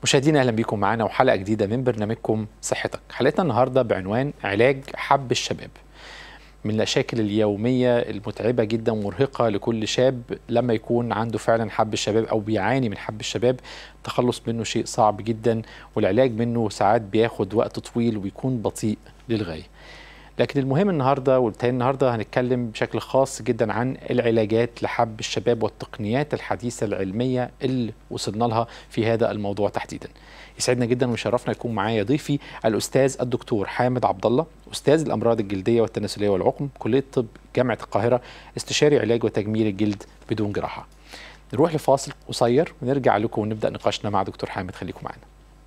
مشاهدينا اهلا بيكم معانا وحلقه جديده من برنامجكم صحتك حلقتنا النهارده بعنوان علاج حب الشباب من المشاكل اليوميه المتعبه جدا ومرهقه لكل شاب لما يكون عنده فعلا حب الشباب او بيعاني من حب الشباب التخلص منه شيء صعب جدا والعلاج منه ساعات بياخد وقت طويل ويكون بطيء للغايه لكن المهم النهارده وبالتالي النهارده هنتكلم بشكل خاص جدا عن العلاجات لحب الشباب والتقنيات الحديثه العلميه اللي وصلنا لها في هذا الموضوع تحديدا. يسعدنا جدا ويشرفنا يكون معايا ضيفي الاستاذ الدكتور حامد عبد الله استاذ الامراض الجلديه والتناسليه والعقم كليه طب جامعه القاهره استشاري علاج وتجميل الجلد بدون جراحه. نروح لفاصل قصير ونرجع لكم ونبدا نقاشنا مع دكتور حامد خليكم معانا.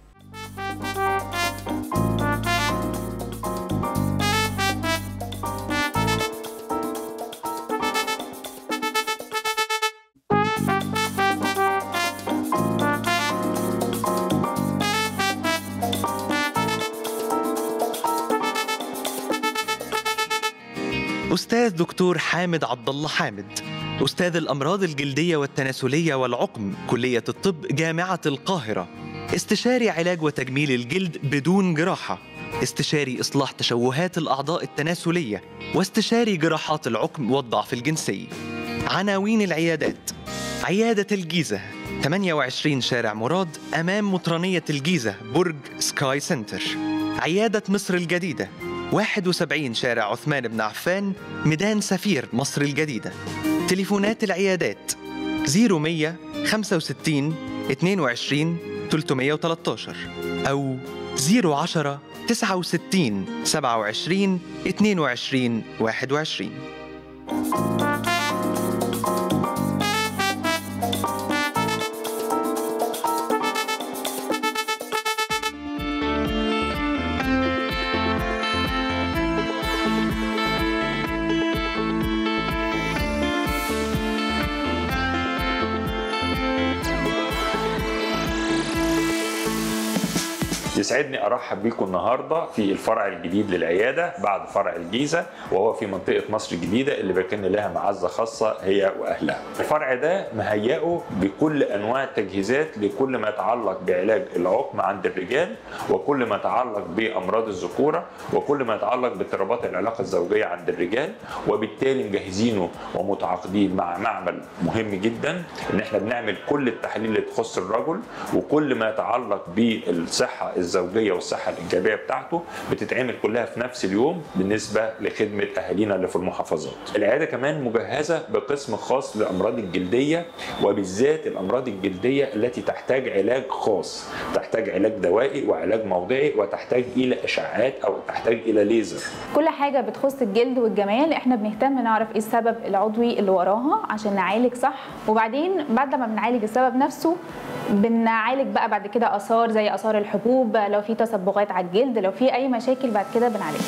أستاذ دكتور حامد عبد الله حامد أستاذ الأمراض الجلدية والتناسلية والعقم كلية الطب جامعة القاهرة استشاري علاج وتجميل الجلد بدون جراحة استشاري إصلاح تشوهات الأعضاء التناسلية واستشاري جراحات العقم والضعف الجنسي عناوين العيادات عيادة الجيزة 28 شارع مراد أمام مطرانية الجيزة برج سكاي سنتر عيادة مصر الجديدة 71 شارع عثمان بن عفان ميدان سفير مصر الجديدة تليفونات العيادات 0100 65 22 313 أو 010 69 27 22 21 يسعدني ارحب بيكم النهارده في الفرع الجديد للعياده بعد فرع الجيزه وهو في منطقه مصر الجديده اللي بكن لها معزه خاصه هي واهلها. الفرع ده مهيئه بكل انواع التجهيزات لكل ما يتعلق بعلاج العقم عند الرجال وكل ما يتعلق بامراض الذكوره وكل ما يتعلق باضطرابات العلاقه الزوجيه عند الرجال وبالتالي مجهزينه ومتعاقدين مع معمل مهم جدا ان احنا بنعمل كل التحاليل اللي تخص الرجل وكل ما يتعلق بالصحه الزوجيه والصحه الايجابيه بتاعته بتتعمل كلها في نفس اليوم بالنسبه لخدمه اهالينا اللي في المحافظات. العياده كمان مجهزه بقسم خاص للامراض الجلديه وبالذات الامراض الجلديه التي تحتاج علاج خاص، تحتاج علاج دوائي وعلاج موضعي وتحتاج الى اشعاعات او تحتاج الى ليزر. كل حاجه بتخص الجلد والجمال احنا بنهتم نعرف ايه السبب العضوي اللي وراها عشان نعالج صح وبعدين بعد ما بنعالج السبب نفسه بنعالج بقى بعد كده اثار زي اثار الحبوب لو في تصبغات على الجلد لو في اي مشاكل بعد كده بنعالجها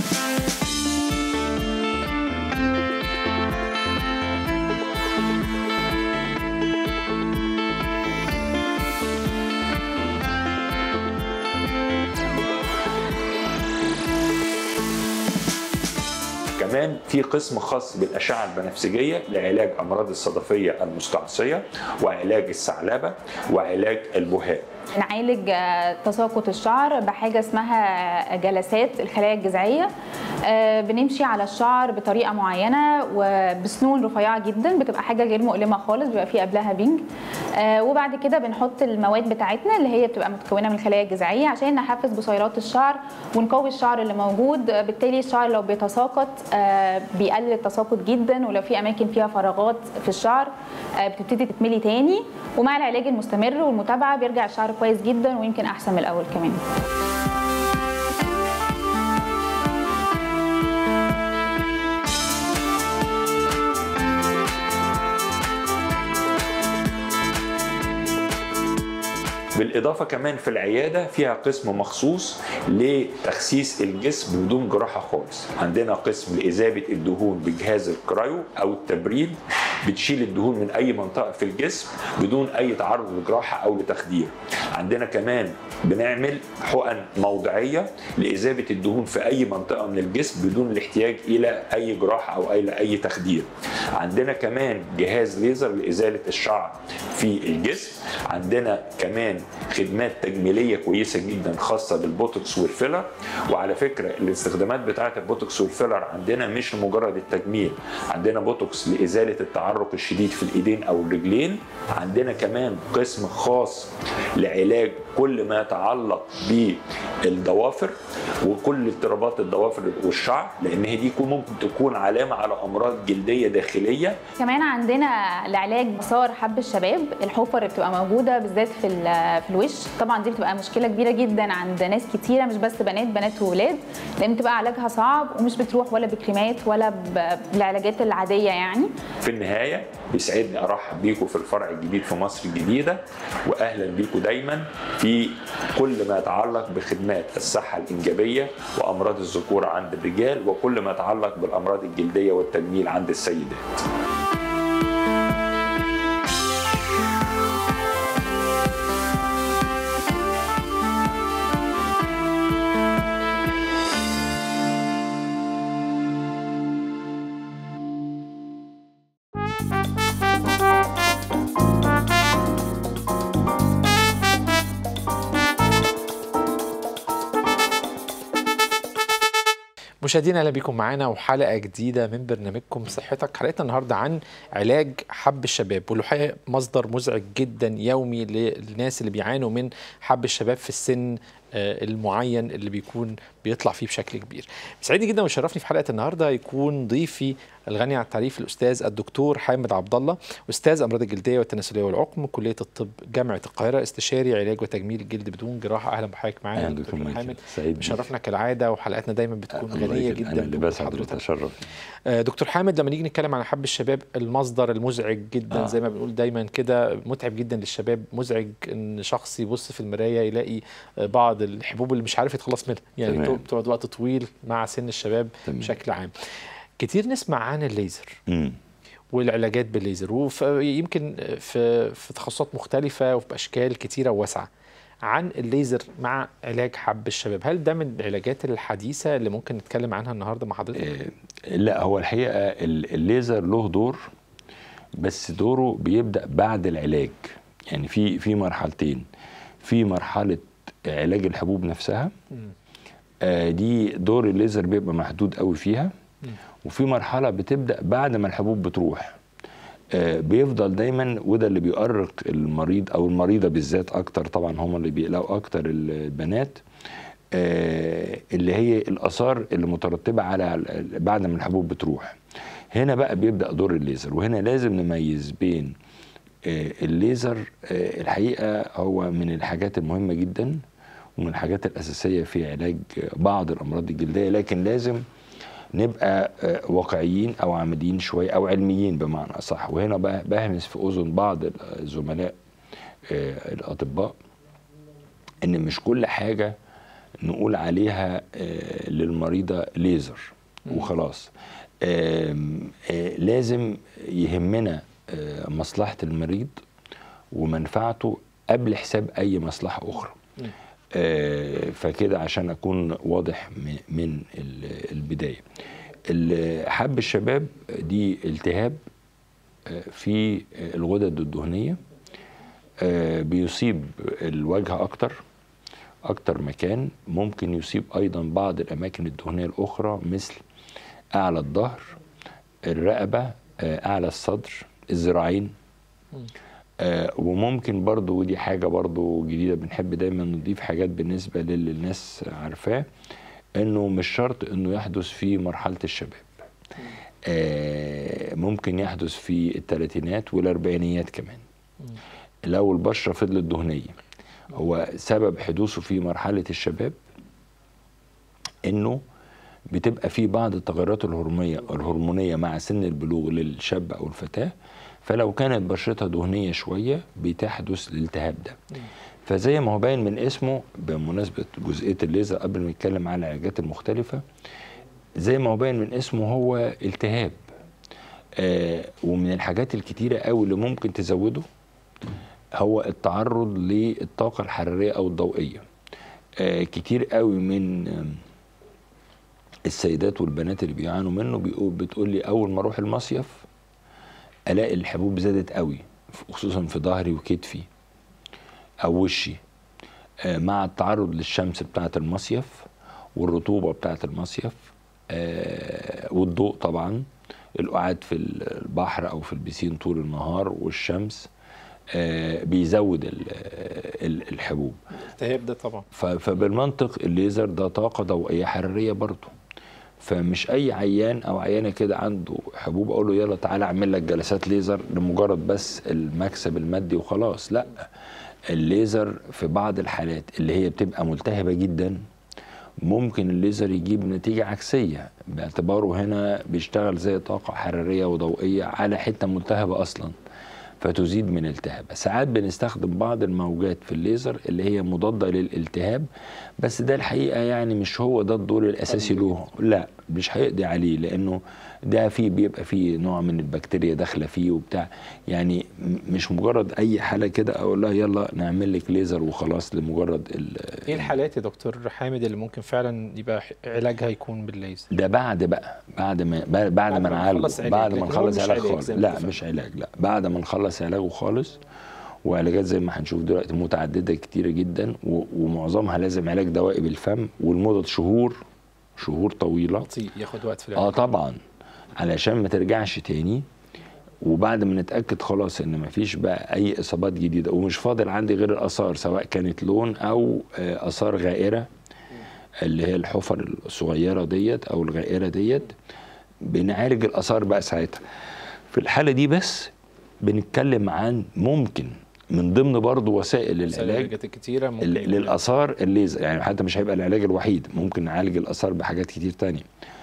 كمان في قسم خاص بالاشعه البنفسجيه لعلاج امراض الصدفيه المستعصيه وعلاج الثعلبه وعلاج البهاء نعالج تساقط الشعر بحاجه اسمها جلسات الخلايا الجذعيه بنمشي على الشعر بطريقه معينه وبسنون رفيعه جدا بتبقى حاجه غير مؤلمه خالص بيبقى فيه قبلها بنج وبعد كده بنحط المواد بتاعتنا اللي هي بتبقى متكونه من الخلايا الجذعيه عشان نحفز بصيلات الشعر ونقوي الشعر اللي موجود بالتالي الشعر لو بيتساقط بيقلل التساقط جدا ولو في اماكن فيها فراغات في الشعر بتبتدي تتملي تاني ومع العلاج المستمر والمتابعه بيرجع الشعر كويس جدا ويمكن احسن من الاول كمان بالإضافة كمان في العيادة فيها قسم مخصوص لتخسيس الجسم بدون جراحة خالص عندنا قسم لإذابة الدهون بجهاز الكرايو أو التبريد بتشيل الدهون من اي منطقه في الجسم بدون اي تعرض لجراحه او لتخدير عندنا كمان بنعمل حقن موضعيه لاذابه الدهون في اي منطقه من الجسم بدون الاحتياج الى اي جراحه او الى اي تخدير عندنا كمان جهاز ليزر لازاله الشعر في الجسم عندنا كمان خدمات تجميليه كويسه جدا خاصه بالبوتوكس والفيلر وعلى فكره الاستخدامات بتاعه البوتوكس والفيلر عندنا مش لمجرد التجميل عندنا بوتوكس لازاله التعرق الشديد في الايدين او الرجلين عندنا كمان قسم خاص لعلاج كل ما يتعلق بالضوافر وكل اضطرابات الضوافر والشعر لان هي دي ممكن تكون علامه على امراض جلديه داخليه كمان عندنا لعلاج مسار حب الشباب الحفر اللي بتبقى موجوده بالذات في ال- في الوش طبعا دي بتبقى مشكله كبيره جدا عند ناس كتيره مش بس بنات بنات وولاد لان بتبقى علاجها صعب ومش بتروح ولا بكريمات ولا ب- بالعلاجات العاديه يعني في النهايه بيسعدني ارحب بيكم في الفرع الجديد في مصر الجديده واهلا بيكم دايما في كل ما يتعلق بخدمات الصحه الانجابيه وامراض الذكوره عند الرجال وكل ما يتعلق بالامراض الجلديه والتجميل عند السيدات. مشاهدينا اهلا بكم معانا وحلقه جديده من برنامجكم صحتك حلقتنا النهارده عن علاج حب الشباب والحقيقه مصدر مزعج جدا يومي للناس اللي بيعانوا من حب الشباب في السن آه، المعين اللي بيكون بيطلع فيه بشكل كبير سعيدني جدا وشرفني في حلقه النهارده يكون ضيفي الغني عن التعريف الاستاذ الدكتور حامد عبد الله استاذ امراض الجلديه والتناسليه والعقم كليه الطب جامعه القاهره استشاري علاج وتجميل الجلد بدون جراحه اهلا بحضرتك معانا اهلا دكتور مايكل سعيد بيك. مشرفنا كالعاده وحلقاتنا دايما بتكون الله غنيه يكرمك. جدا انا اللي بوجود بسعد حضرتك واتشرف آه، دكتور حامد لما نيجي نتكلم عن حب الشباب المصدر المزعج جدا آه. زي ما بنقول دايما كده متعب جدا للشباب مزعج ان شخص يبص في المرايه يلاقي آه، بعض الحبوب اللي مش عارف يتخلص منها يعني تمام. تو- بتقعد وقت طويل مع سن الشباب تمام. بشكل عام كتير نسمع عن الليزر امم والعلاجات بالليزر ويمكن في في تخصصات مختلفه وفي اشكال كتيره وواسعه عن الليزر مع علاج حب الشباب هل ده من العلاجات الحديثه اللي ممكن نتكلم عنها النهارده مع حضرتك لا هو الحقيقه ال- الليزر له دور بس دوره بيبدا بعد العلاج يعني في في مرحلتين في مرحله علاج الحبوب نفسها مم. آه، دي دور الليزر بيبقى محدود قوي فيها وفي مرحله بتبدا بعد ما الحبوب بتروح آه، بيفضل دايما وده اللي بيؤرق المريض او المريضه بالذات اكتر طبعا هم اللي بيقلقوا اكتر البنات آه، اللي هي الاثار اللي مترتبه على ال- بعد ما الحبوب بتروح هنا بقى بيبدا دور الليزر وهنا لازم نميز بين آه، الليزر آه، الحقيقه هو من الحاجات المهمه جدا ومن الحاجات الاساسيه في علاج آه، بعض الامراض الجلديه لكن لازم نبقى آه، واقعيين او عمليين شويه او علميين بمعنى اصح وهنا بقى بهمس في اذن بعض الزملاء آه، الاطباء ان مش كل حاجه نقول عليها آه، للمريضه ليزر وخلاص آم، آه، لازم يهمنا آه، مصلحه المريض ومنفعته قبل حساب اي مصلحه اخرى مم. آه، فكده عشان اكون واضح م- من ال- البدايه ال- حب الشباب دي التهاب آه، في الغدد الدهنيه آه، بيصيب الوجه اكتر اكتر مكان ممكن يصيب ايضا بعض الاماكن الدهنيه الاخرى مثل اعلى الظهر الرقبه آه، اعلى الصدر الذراعين آه، وممكن برضو ودي حاجة برضو جديدة بنحب دايما نضيف حاجات بالنسبة للي الناس عارفاه انه مش شرط انه يحدث في مرحلة الشباب آه، ممكن يحدث في الثلاثينات والاربعينيات كمان لو البشرة فضلت دهنية هو سبب حدوثه في مرحلة الشباب انه بتبقى في بعض التغيرات الهرمونية الهرمونية مع سن البلوغ للشاب او الفتاة فلو كانت بشرتها دهنية شوية بتحدث الالتهاب ده فزي ما هو باين من اسمه بمناسبة جزئية الليزر قبل ما نتكلم على العلاجات المختلفة زي ما هو باين من اسمه هو التهاب آه ومن الحاجات الكتيره قوي اللي ممكن تزوده هو التعرض للطاقه الحراريه او الضوئيه آه كتير قوي من آم، السيدات والبنات اللي بيعانوا منه بيقول بتقول لي اول ما اروح المصيف الاقي الحبوب زادت قوي خصوصا في ظهري وكتفي او وشي آه، مع التعرض للشمس بتاعه المصيف والرطوبه بتاعه المصيف آه، والضوء طبعا القعاد في البحر او في البسين طول النهار والشمس آه، بيزود ال- ال- الحبوب التهاب ده طبعا ف- فبالمنطق الليزر ده طاقه ضوئيه حراريه برضه فمش اي عيان او عيانه كده عنده حبوب اقول له يلا تعالى اعمل لك جلسات ليزر لمجرد بس المكسب المادي وخلاص لا الليزر في بعض الحالات اللي هي بتبقى ملتهبه جدا ممكن الليزر يجيب نتيجه عكسيه باعتباره هنا بيشتغل زي طاقه حراريه وضوئيه على حته ملتهبه اصلا فتزيد من التهابها ساعات بنستخدم بعض الموجات في الليزر اللي هي مضادة للالتهاب بس ده الحقيقة يعني مش هو ده الدور الأساسي له لا مش هيقضي عليه لأنه ده فيه بيبقى فيه نوع من البكتيريا داخلة فيه وبتاع يعني م- مش مجرد أي حالة كده أقول لها يلا نعمل لك ليزر وخلاص لمجرد ال- ايه الحالات يا دكتور حامد اللي ممكن فعلا يبقى ح- علاجها يكون بالليزر ده بعد بقى بعد ما بعد بعد ما ما نعالجه نخلص علاج، بعد ما لكن هو نخلص مش علاج علاج خالص زي ما لا اتفقنا. مش علاج لا بعد ما نخلص علاجه خالص وعلاجات زي ما هنشوف دلوقتي متعدده كتيره جدا و- ومعظمها لازم علاج دوائي بالفم والمدة شهور شهور طويله بطيء ياخد وقت في اه العلاج طبعا علشان ما ترجعش تاني وبعد ما نتاكد خلاص ان مفيش بقى اي اصابات جديده ومش فاضل عندي غير الاثار سواء كانت لون او آه، اثار غائره اللي هي الحفر الصغيره ديت او الغائره ديت بنعالج الاثار بقى ساعتها في الحاله دي بس بنتكلم عن ممكن من ضمن برضه وسائل العلاج العلاجات الكتيره ممكن ال- يكون- للاثار الليزر يعني حتى مش هيبقى العلاج الوحيد ممكن نعالج الاثار بحاجات كتير تانية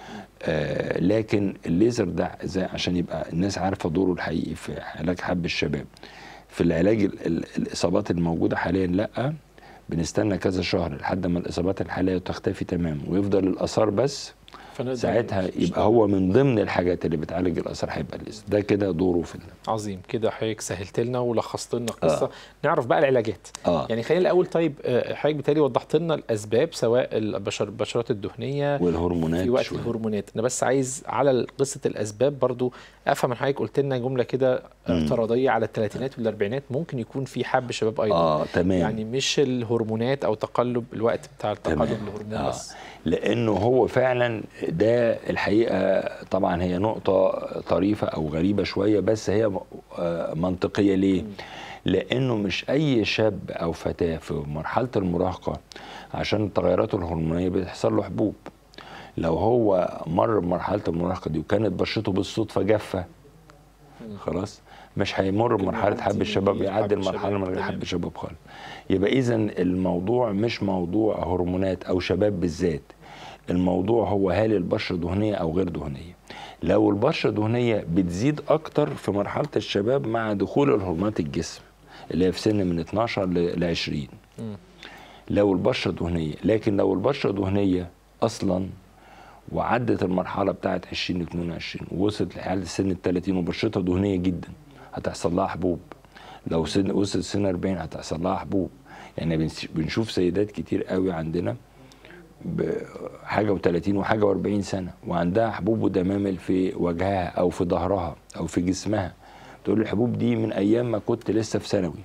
آه لكن الليزر ده زي عشان يبقى الناس عارفه دوره الحقيقي في علاج حب الشباب في العلاج ال ال الاصابات الموجوده حاليا لا بنستنى كذا شهر لحد ما الاصابات الحاليه تختفي تماما ويفضل الاثار بس فنقدر ساعتها نشتغل. يبقى هو من ضمن الحاجات اللي بتعالج الاثار هيبقى الليزر ده كده دوره في ال- عظيم كده حضرتك سهلت لنا ولخصت لنا القصه نعرف بقى العلاجات اه يعني خلينا الاول طيب آه، حضرتك بالتالي وضحت لنا الاسباب سواء البشر البشرات الدهنيه والهرمونات في وقت شوية. الهرمونات انا بس عايز على قصه الاسباب برضو افهم من حضرتك قلت لنا جمله كده اعتراضيه على الثلاثينات والاربعينات ممكن يكون في حب شباب ايضا اه تمام يعني مش الهرمونات او تقلب الوقت بتاع التقلب تمام. الهرمون آه. بس لانه هو فعلا ده الحقيقه طبعا هي نقطه طريفه او غريبه شويه بس هي م- آه، منطقيه ليه؟ لانه مش اي شاب او فتاه في مرحله المراهقه عشان التغيرات الهرمونيه بتحصل له حبوب لو هو مر بمرحله المراهقه دي وكانت بشرته بالصدفه جافه خلاص مش هيمر ممكن بمرحله يعدي حب الشباب حب يعدي الشباب، المرحله من غير تمام. حب الشباب خالص يبقى اذا الموضوع مش موضوع هرمونات او شباب بالذات الموضوع هو هل البشره دهنيه او غير دهنيه لو البشره دهنيه بتزيد اكتر في مرحله الشباب مع دخول الهرمونات الجسم اللي هي في سن من 12 ل 20 مم. لو البشره دهنيه لكن لو البشره دهنيه اصلا وعدت المرحله بتاعت 20 22 ووصلت لحاله سن ال 30 وبشرتها دهنيه جدا هتحصل لها حبوب لو سن وصلت سن 40 هتحصل لها حبوب يعني بنس- بنشوف سيدات كتير قوي عندنا بحاجه و30 وحاجه و40 سنه وعندها حبوب ودمامل في وجهها او في ظهرها او في جسمها تقول لي الحبوب دي من ايام ما كنت لسه في ثانوي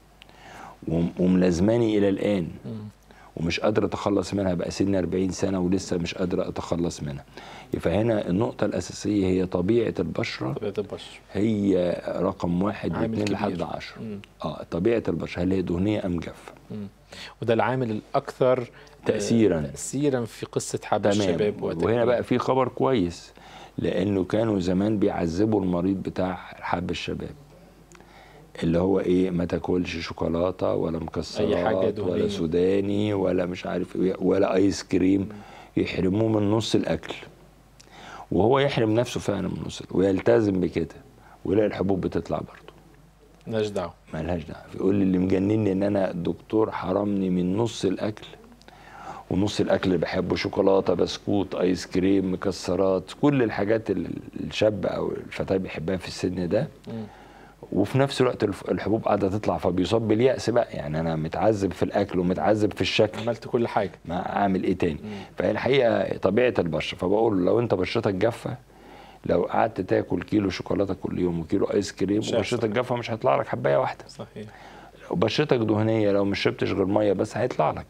وم- وملازماني الى الان مم. ومش قادر اتخلص منها بقى سن 40 سنه ولسه مش قادر اتخلص منها فهنا النقطه الاساسيه هي طبيعه البشره طبيعه البشر هي رقم واحد عامل واثنين كبير. لحد عشرة مم. اه طبيعه البشره هل هي دهنيه ام جافه مم. وده العامل الاكثر آه، تأثيراً. تاثيرا في قصه حب تمام الشباب وهنا بقى في خبر كويس لانه كانوا زمان بيعذبوا المريض بتاع حب الشباب اللي هو ايه ما تاكلش شوكولاته ولا مكسرات أي حاجة دهنية. ولا سوداني ولا مش عارف ايه ولا ايس كريم يحرموه من نص الاكل وهو يحرم نفسه فعلا من نص الأكل ويلتزم بكده ويلاقي الحبوب بتطلع برضه مالناش دعوه ملهاش دعوه يقول لي اللي مجنني ان انا الدكتور حرمني من نص الاكل ونص الاكل اللي بحبه شوكولاته بسكوت ايس كريم مكسرات كل الحاجات اللي الشاب او الفتاه بيحبها في السن ده وفي نفس الوقت الف- الحبوب قاعده تطلع فبيصاب باليأس بقى يعني انا متعذب في الاكل ومتعذب في الشكل عملت كل حاجه ما اعمل ايه تاني فهي الحقيقه طبيعه البشره فبقول لو انت بشرتك جافه لو قعدت تاكل كيلو شوكولاته كل يوم وكيلو ايس كريم مش وبشرتك هيحصل. جافه مش هيطلع لك حبايه واحده صحيح وبشرتك دهنيه لو مش شربتش غير ميه بس هيطلع لك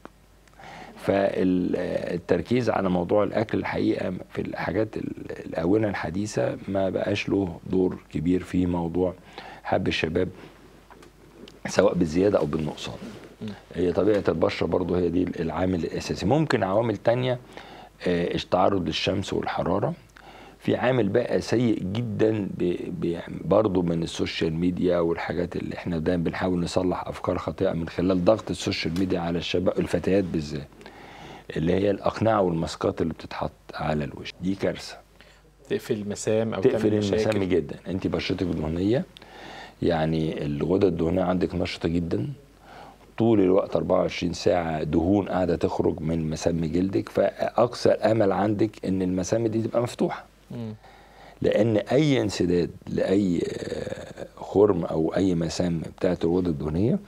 فالتركيز على موضوع الاكل الحقيقه في الحاجات ال- الاونه الحديثه ما بقاش له دور كبير في موضوع حب الشباب سواء بالزياده او بالنقصان هي طبيعه البشره برضو هي دي العامل الاساسي ممكن عوامل تانية آه، التعرض للشمس والحراره في عامل بقى سيء جدا ب- ب- برضه من السوشيال ميديا والحاجات اللي احنا دايما بنحاول نصلح افكار خاطئه من خلال ضغط السوشيال ميديا على الشباب الفتيات بالذات اللي هي الاقنعه والماسكات اللي بتتحط على الوش دي كارثه تقفل المسام او تقفل تعمل المسام مشاكل جدا انت بشرتك دهنيه يعني الغدد الدهنيه عندك نشطه جدا طول الوقت 24 ساعة دهون قاعدة تخرج من مسام جلدك فأقصى الأمل عندك إن المسام دي تبقى مفتوحة مم. لان اي انسداد لاي آه، خرم او اي مسام بتاعت الغده الدهنيه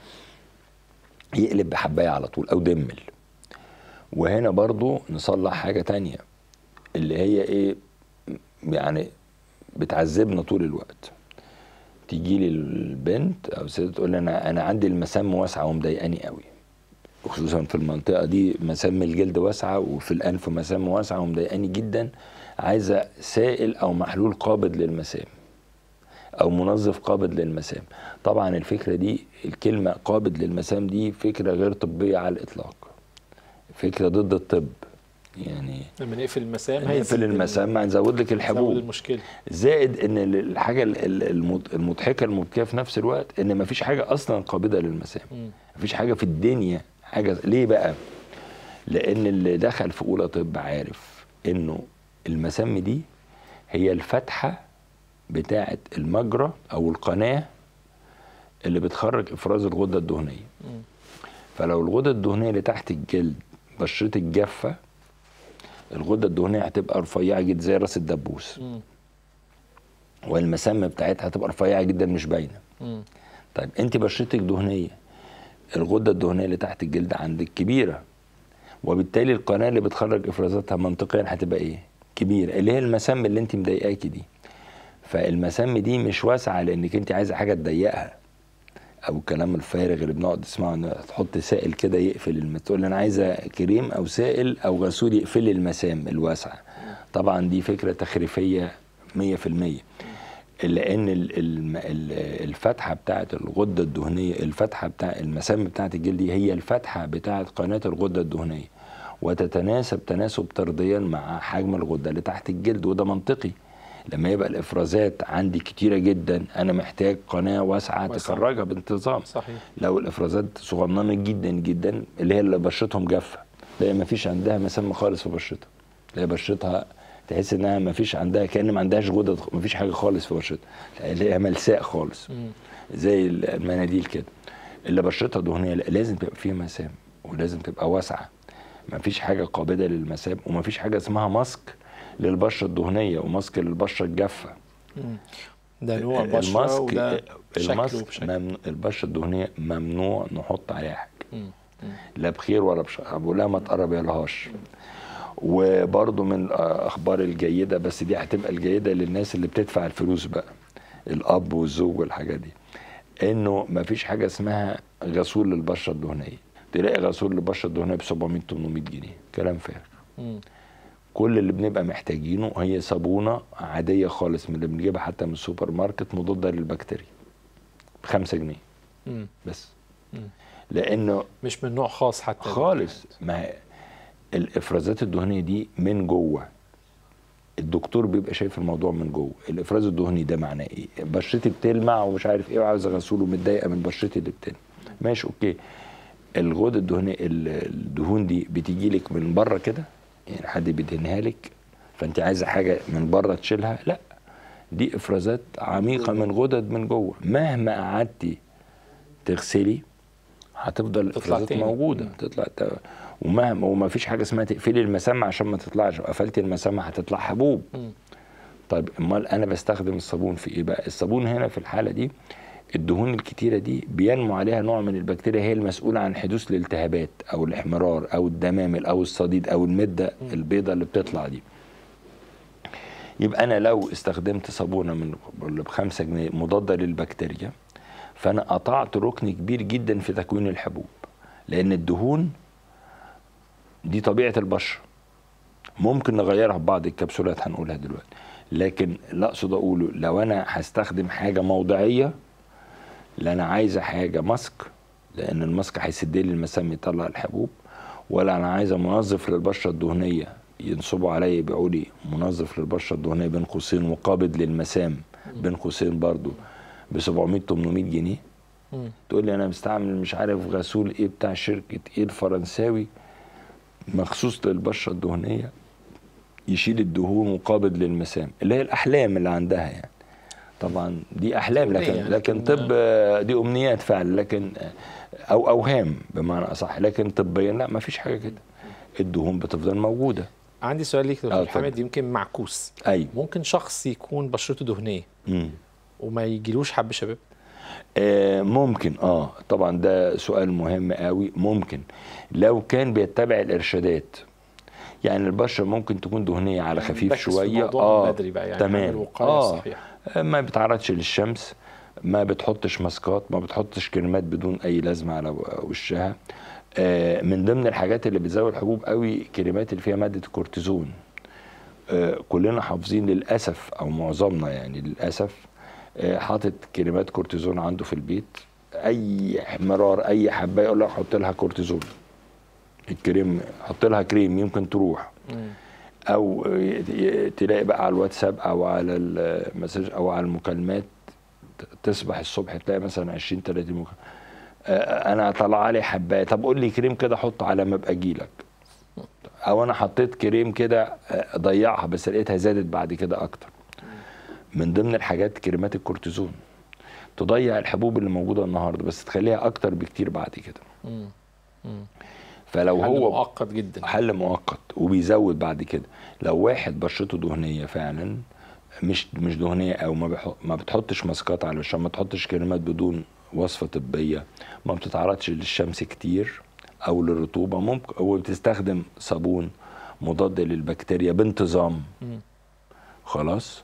يقلب بحبايه على طول او دمل وهنا برضو نصلح حاجه تانية اللي هي ايه يعني بتعذبنا طول الوقت تيجي لي البنت او الست تقول لي انا انا عندي المسام واسعه ومضايقاني قوي وخصوصا في المنطقه دي مسام الجلد واسعه وفي الانف مسام واسعه ومضايقاني جدا عايزه سائل او محلول قابض للمسام او منظف قابض للمسام طبعا الفكره دي الكلمه قابض للمسام دي فكره غير طبيه على الاطلاق فكره ضد الطب يعني لما نقفل المسام نقفل هيزيد المسام هنزود لك ال- الحبوب هيزود المشكله زائد ان ال- الحاجه ال- ال- المض- المضحكه المبكيه في نفس الوقت ان مفيش حاجه اصلا قابضه للمسام مم. مفيش حاجه في الدنيا حاجه ليه بقى لان اللي دخل في اولى طب عارف انه المسام دي هي الفتحه بتاعه المجرى او القناه اللي بتخرج افراز الغده الدهنيه مم. فلو الغده الدهنيه اللي تحت الجلد بشرتك جافه الغده الدهنيه هتبقى رفيعه جدا زي راس الدبوس مم. والمسام بتاعتها هتبقى رفيعه جدا مش باينه مم. طيب انت بشرتك دهنيه الغده الدهنيه اللي تحت الجلد عندك كبيره وبالتالي القناه اللي بتخرج افرازاتها منطقيا هتبقى ايه كبيره اللي هي المسام اللي انت مضايقاكي دي فالمسام دي مش واسعه لانك انت عايزه حاجه تضيقها او الكلام الفارغ اللي بنقعد نسمعه ان تحط سائل كده يقفل الم... تقول انا عايزه كريم او سائل او غسول يقفل لي المسام الواسعه طبعا دي فكره تخريفيه 100% لان ال- الم- ال- الفتحه بتاعه الغده الدهنيه الفتحه بتاع المسام بتاعه الجلد هي الفتحه بتاعه قناه الغده الدهنيه وتتناسب تناسب طرديا مع حجم الغده اللي تحت الجلد وده منطقي لما يبقى الافرازات عندي كتيره جدا انا محتاج قناه واسعه واسعة. تخرجها بانتظام صحيح لو الافرازات صغننه جدا جدا اللي هي اللي بشرتهم جافه تلاقي ما فيش عندها مسام خالص في بشرتها تلاقي بشرتها تحس انها ما فيش عندها كان ما عندهاش غدد ما فيش حاجه خالص في بشرتها تلاقيها ملساء خالص مم. زي المناديل كده اللي بشرتها دهنيه لا لازم تبقى فيها مسام ولازم تبقى واسعه ما فيش حاجه قابله للمسام وما فيش حاجه اسمها ماسك للبشره الدهنيه وماسك للبشره الجافه مم. ده نوع بشره وده شكله الماسك بشكل ممنوع البشره الدهنيه ممنوع نحط عليها حاجه مم. مم. لا بخير ولا بشر بقول لها ما تقرب يا لهاش وبرضه من الاخبار الجيده بس دي هتبقى الجيده للناس اللي بتدفع الفلوس بقى الاب والزوج والحاجات دي انه ما فيش حاجه اسمها غسول للبشره الدهنيه تلاقي غسول للبشره الدهنيه ب 700 800 جنيه كلام فارغ مم. كل اللي بنبقى محتاجينه هي صابونه عاديه خالص من اللي بنجيبها حتى من السوبر ماركت مضاده للبكتيريا ب 5 جنيه مم. بس مم. لانه مش من نوع خاص حتى خالص ما هي الافرازات الدهنيه دي من جوه الدكتور بيبقى شايف الموضوع من جوه الافراز الدهني ده معناه ايه بشرتي بتلمع ومش عارف ايه وعاوز غسول ومتضايقه من بشرتي اللي بتلمع ماشي اوكي الغدة الدهنيه ال- الدهون دي بتيجي لك من بره كده يعني حد بيدهنها لك فانت عايزه حاجه من بره تشيلها لا دي افرازات عميقه من غدد من جوه مهما قعدتي تغسلي هتفضل تطلع الافرازات تاني. موجوده مم. تطلع ت... ومهما وما فيش حاجه اسمها تقفلي المسام عشان ما تطلعش لو قفلتي المسام هتطلع حبوب مم. طيب امال انا بستخدم الصابون في ايه بقى الصابون هنا في الحاله دي الدهون الكتيره دي بينمو عليها نوع من البكتيريا هي المسؤوله عن حدوث الالتهابات او الاحمرار او الدمامل او الصديد او المده البيضاء اللي بتطلع دي يبقى انا لو استخدمت صابونه من اللي بخمسة جنيه مضاده للبكتيريا فانا قطعت ركن كبير جدا في تكوين الحبوب لان الدهون دي طبيعه البشره ممكن نغيرها في بعض الكبسولات هنقولها دلوقتي لكن لا اقصد اقوله لو انا هستخدم حاجه موضعيه لا انا عايزه حاجه ماسك لان الماسك هيسد لي المسام يطلع الحبوب ولا انا عايزه منظف للبشره الدهنيه ينصبوا عليا يبيعوا لي منظف للبشره الدهنيه بين قوسين وقابض للمسام بين قوسين برضو ب 700 800 جنيه مم. تقول لي انا مستعمل مش عارف غسول ايه بتاع شركه ايه الفرنساوي مخصوص للبشره الدهنيه يشيل الدهون وقابض للمسام اللي هي الاحلام اللي عندها يعني طبعا دي احلام لكن أمنية، لكن لكن- طب آه، دي امنيات فعلا لكن آه، او اوهام بمعنى اصح لكن طبيا لا ما فيش حاجه كده الدهون بتفضل موجوده عندي سؤال ليك يا آه، دكتور اتفضل. حامد يمكن معكوس ايوه ممكن شخص يكون بشرته دهنيه مم. وما يجيلوش حب شباب آه، ممكن اه طبعا ده سؤال مهم قوي ممكن لو كان بيتبع الارشادات يعني البشره ممكن تكون دهنيه على خفيف نركز في شويه الموضوع اه من بدري بقى يعني تمام نعمل وقاية اه صحيحة. آه، ما بتعرضش للشمس ما بتحطش ماسكات ما بتحطش كريمات بدون اي لازمه على وشها آه، من ضمن الحاجات اللي بتزود الحبوب قوي كريمات اللي فيها ماده الكورتيزون آه، كلنا حافظين للاسف او معظمنا يعني للاسف آه، حاطط كريمات كورتيزون عنده في البيت اي احمرار اي حبايه يقول لك حط لها كورتيزون الكريم حط لها كريم يمكن تروح مم. او ي- ي- تلاقي بقى على الواتساب او على المسج او على المكالمات ت- تصبح الصبح تلاقي مثلا 20 30 مكالمه آه، انا طلع لي حبايه طب قول لي كريم كده حطه على ما ابقى اجي لك او انا حطيت كريم كده آه، ضيعها بس لقيتها زادت بعد كده اكتر من ضمن الحاجات كريمات الكورتيزون تضيع الحبوب اللي موجوده النهارده بس تخليها اكتر بكتير بعد كده مم. مم. فلو حل هو مؤقت جدا حل مؤقت وبيزود بعد كده لو واحد بشرته دهنيه فعلا مش مش دهنيه او ما بيحط ما بتحطش ماسكات على الوش ما تحطش كريمات بدون وصفه طبيه ما بتتعرضش للشمس كتير او للرطوبه ممكن وبتستخدم صابون مضاد للبكتيريا بانتظام مم. خلاص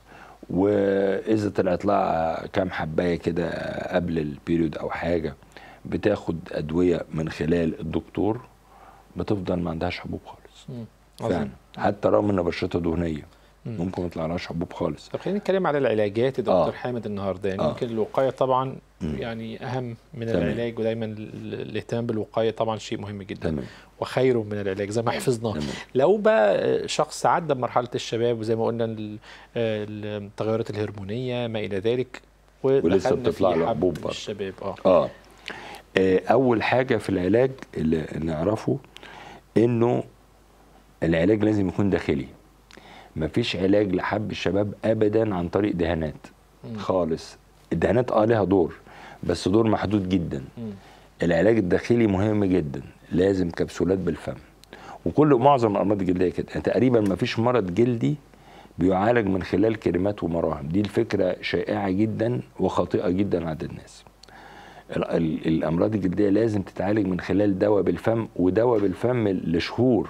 واذا طلعت لها كام حبايه كده قبل البيريود او حاجه بتاخد ادويه من خلال الدكتور بتفضل ما عندهاش حبوب خالص مم. فعلا عظيم. حتى رغم ان بشرتها دهنيه مم. ممكن ما يطلعلهاش حبوب خالص طب خلينا نتكلم على العلاجات يا دكتور آه. حامد النهارده يعني آه. يمكن الوقايه طبعا مم. يعني اهم من تمام. العلاج ودايما ال- الاهتمام بالوقايه طبعا شيء مهم جدا تمام وخير من العلاج زي ما حفظناه تمام لو بقى شخص عدى بمرحله الشباب وزي ما قلنا ال- التغيرات الهرمونيه ما الى ذلك ولسه ودخلنا بتطلع في له حب حبوب برضه. الشباب اه اه آه، اول حاجه في العلاج اللي نعرفه انه العلاج لازم يكون داخلي مفيش علاج لحب الشباب ابدا عن طريق دهانات مم. خالص الدهانات اه لها دور بس دور محدود جدا مم. العلاج الداخلي مهم جدا لازم كبسولات بالفم وكل معظم الامراض الجلديه كده يعني تقريبا ما فيش مرض جلدي بيعالج من خلال كريمات ومراهم دي الفكره شائعه جدا وخاطئه جدا عند الناس ال- ال- الامراض الجلديه لازم تتعالج من خلال دواء بالفم ودواء بالفم لشهور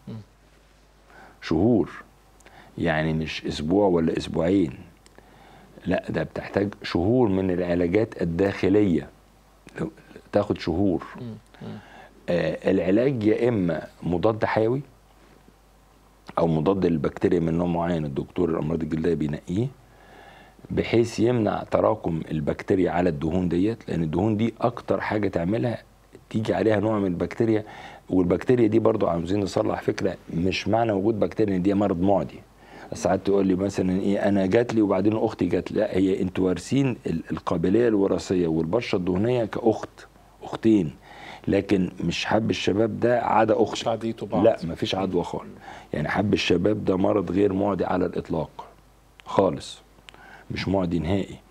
شهور يعني مش اسبوع ولا اسبوعين لا ده بتحتاج شهور من العلاجات الداخليه لو- تاخد شهور مم. مم. آه العلاج يا اما مضاد حيوي او مضاد للبكتيريا من نوع معين الدكتور الامراض الجلديه بينقيه بحيث يمنع تراكم البكتيريا على الدهون ديت لان الدهون دي اكتر حاجه تعملها تيجي عليها نوع من البكتيريا والبكتيريا دي برضو عاوزين نصلح فكره مش معنى وجود بكتيريا ان دي مرض معدي ساعات تقول لي مثلا ايه انا جات لي وبعدين اختي جات لي لا هي انتوا وارثين ال- القابليه الوراثيه والبشره الدهنيه كاخت اختين لكن مش حب الشباب ده عاده مش اختي عديتوا بعض لا مفيش عدوى خالص يعني حب الشباب ده مرض غير معدي على الاطلاق خالص مش معدي نهائي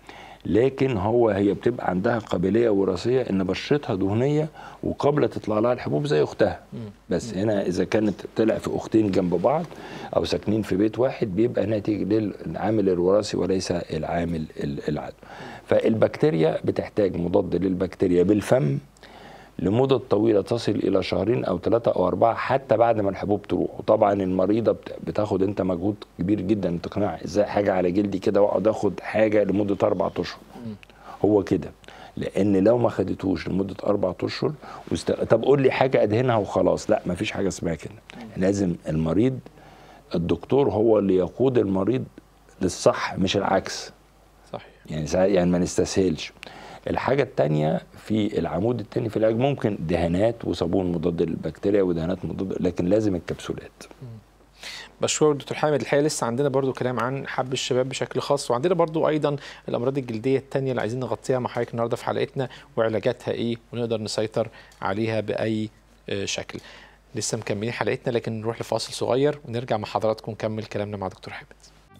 لكن هو هي بتبقى عندها قابليه وراثيه ان بشرتها دهنيه وقابله تطلع لها الحبوب زي اختها بس هنا اذا كانت طلع في اختين جنب بعض او ساكنين في بيت واحد بيبقى ناتج للعامل الوراثي وليس العامل ال- العدوى فالبكتيريا بتحتاج مضاد للبكتيريا بالفم لمدة طويلة تصل إلى شهرين أو ثلاثة أو أربعة حتى بعد ما الحبوب تروح وطبعا المريضة بت- بتاخد أنت مجهود كبير جدا تقنعها إزاي حاجة على جلدي كده وأقعد آخد حاجة لمدة أربع أشهر هو كده لأن لو ما خدتوش لمدة أربع أشهر وست... طب قول لي حاجة أدهنها وخلاص لا مفيش حاجة اسمها كده لازم المريض الدكتور هو اللي يقود المريض للصح مش العكس صحيح يعني ساعات يعني ما نستسهلش الحاجة التانية في العمود التاني في العلاج ممكن دهانات وصابون مضاد للبكتيريا ودهانات مضاد لكن لازم الكبسولات بشكرك دكتور حامد الحقيقه لسه عندنا برضو كلام عن حب الشباب بشكل خاص وعندنا برضو ايضا الامراض الجلديه الثانيه اللي عايزين نغطيها مع حضرتك النهارده في حلقتنا وعلاجاتها ايه ونقدر نسيطر عليها باي آه، شكل لسه مكملين حلقتنا لكن نروح لفاصل صغير ونرجع مع حضراتكم نكمل كلامنا مع دكتور حامد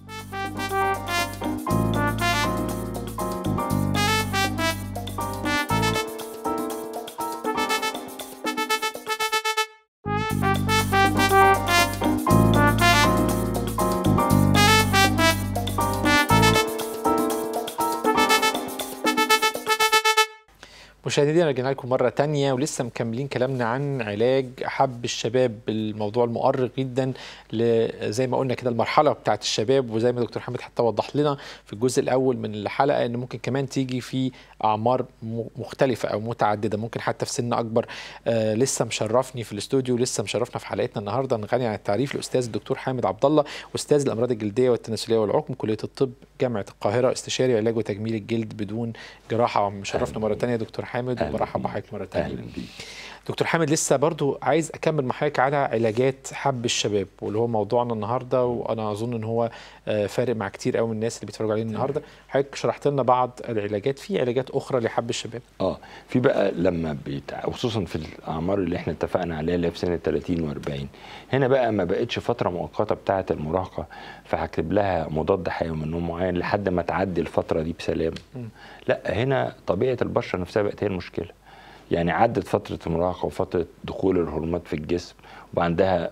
مشاهدينا رجعنا لكم مرة تانية ولسه مكملين كلامنا عن علاج حب الشباب الموضوع المؤرق جدا ل- زي ما قلنا كده المرحلة بتاعت الشباب وزي ما دكتور حامد حتى وضح لنا في الجزء الأول من الحلقة إن ممكن كمان تيجي في أعمار م- مختلفة أو متعددة ممكن حتى في سن أكبر آه لسه مشرفني في الاستوديو لسه مشرفنا في حلقتنا النهاردة نغني عن التعريف الأستاذ الدكتور حامد عبد الله أستاذ الأمراض الجلدية والتناسلية والعقم كلية الطب جامعة القاهرة استشاري علاج وتجميل الجلد بدون جراحة مشرفنا مرة تانية دكتور حامد أهلاً وبرحب بيك. بحضرتك مرة تانية اهلا بيك دكتور حامد لسه برضو عايز اكمل مع حضرتك على علاجات حب الشباب واللي هو موضوعنا النهارده وانا اظن ان هو آه، فارق مع كتير قوي من الناس اللي بيتفرجوا علينا النهارده حضرتك شرحت لنا بعض العلاجات في علاجات اخرى لحب الشباب اه في بقى لما بيتع... خصوصا في الاعمار اللي احنا اتفقنا عليها اللي هي في سن 30 و40 هنا بقى ما بقتش فتره مؤقته بتاعه المراهقه فهكتب لها مضاد حيوي من نوع معين لحد ما تعدي الفتره دي بسلام لا هنا طبيعه البشره نفسها بقت هي المشكله يعني عدت فتره المراهقه وفتره دخول الهرمونات في الجسم وعندها